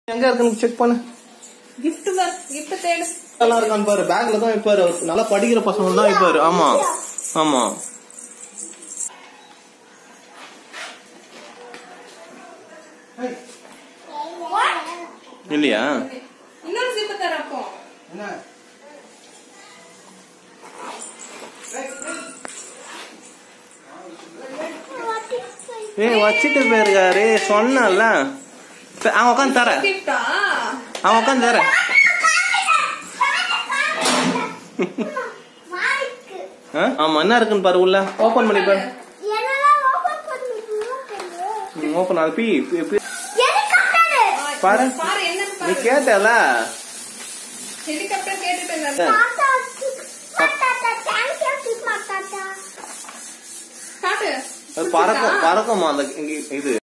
எங்க இருக்குன்னு செக் பண்ணு gift பார் gift தேடு நல்லா இருக்கான்னு பாரு பேக்ல தான் வைப்பாரு அவர் நல்லா படிக்கிற பசங்க தான் வைப்பாரு ஆமா ஆமா இல்லையா இன்னொரு zip தர அப்போ ஏய் வச்சுட்டு போயிருக்காரு சொன்னல அவன் உட்காந்து தர gift ஆ அவன் உட்காந்து தர ஆ? ஆமா என்ன இருக்குன்னு பாரு உள்ள ஓபன் பண்ணி பாரு ஓபன் அது பி பி- பி- பாரு. பாரு என்னன்னு நீ பாரு கேட்டல ஹெலிகாப்டர் கேட்டுட்டு இருந்தா காட்டு அது பறக்கும் பறக்குமா அந்த இங்க- இது